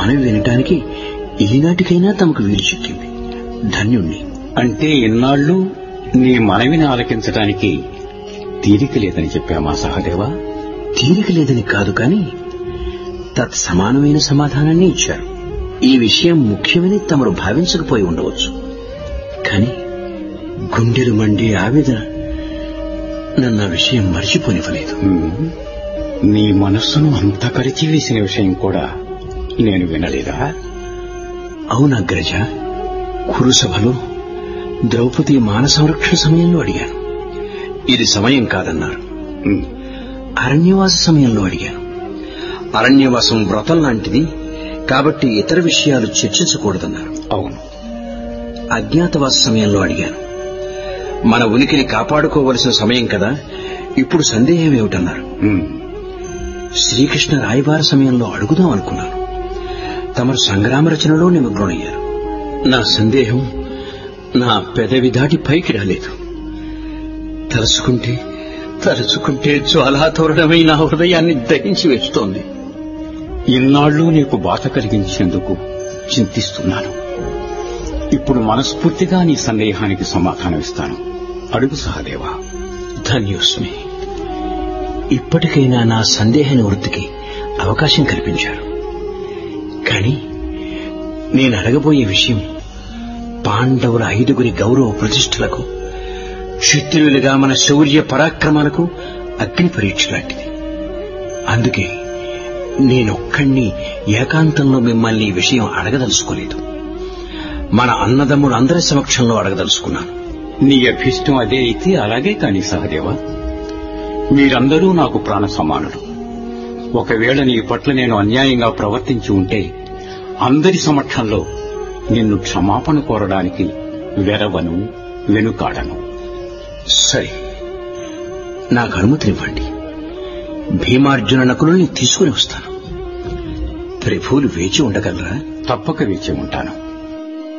మనవి వినటానికి ఈనాటికైనా తమకు వీలు చిక్కింది ధన్యుణ్ణి అంటే ఇన్నాళ్ళు నీ మనవిని ఆలకించడానికి తీరిక లేదని చెప్పామా సహదేవా తీరిక లేదని కాదు కాని తత్సమానమైన సమాధానాన్ని ఇచ్చారు ఈ విషయం ముఖ్యమని తమరు భావించకపోయి ఉండవచ్చు కాని గుండెలు మండే ఆవేదన నన్ను ఆ విషయం మర్చిపోనివ్వలేదు ఉమ్, నీ మనస్సును అంత కరిచివేసిన విషయం కూడా నేను వినలేదా అవునగ్రజ కురుసభలో ద్రౌపది మాన సంరక్షణ సమయంలో అడిగాను ఇది సమయం కాదన్నారు ఉమ్, అరణ్యవాస సమయంలో అడిగాను అరణ్యవాసం వ్రతం లాంటిది కాబట్టి ఇతర విషయాలు చర్చించకూడదన్నారు అవును అజ్ఞాతవాస సమయంలో అడిగాను మన ఉనికిని కాపాడుకోవలసిన సమయం కదా ఇప్పుడు సందేహం ఏమిటన్నారు ఉమ్, శ్రీకృష్ణ రాయబార సమయంలో అడుగుదాం అనుకున్నాను తమరు సంగ్రామ రచనలో నిమగ్నమయ్యారు నా సందేహం నా పెదవి దాటి పైకి రాలేదు తలుచుకుంటే తలుచుకుంటే జ్వాలాతోరణమై నా హృదయాన్ని దహించి వేస్తోంది ఇన్నాళ్ళు నీకు బాధ కలిగించేందుకు చింతిస్తున్నాను ఇప్పుడు మనస్ఫూర్తిగా నీ సందేహానికి సమాధానం ఇస్తాను అడుగు సహదేవా ధన్యోస్మి ఇప్పటికైనా నా సందేహ నివృత్తికి అవకాశం కల్పించారు కాని నేను అడగబోయే విషయం పాండవుల ఐదుగురి గౌరవ ప్రతిష్టలకు క్షత్రియులుగా మన శౌర్య పరాక్రమాలకు అగ్ని పరీక్ష లాంటిది అందుకే నేనొక్కణ్ణి ఏకాంతంలో మిమ్మల్ని ఈ విషయం అడగదలుచుకోలేదు మన అన్నదమ్ముడు అందరి సమక్షంలో అడగదలుచుకున్నాను నీ అభిష్టం అదే అయితే అలాగే కాని సహదేవా మీరందరూ నాకు ప్రాణ సమానులు ఒకవేళ నీ పట్ల నేను అన్యాయంగా ప్రవర్తించి ఉంటే అందరి సమక్షంలో నిన్ను క్షమాపణ కోరడానికి వెరవను వెనుకాడను సరే నాకు అనుమతినివ్వండి భీమార్జున నకులని తీసుకుని వస్తాను ప్రభువులు వేచి ఉండగలరా తప్పక వేచి ఉంటాను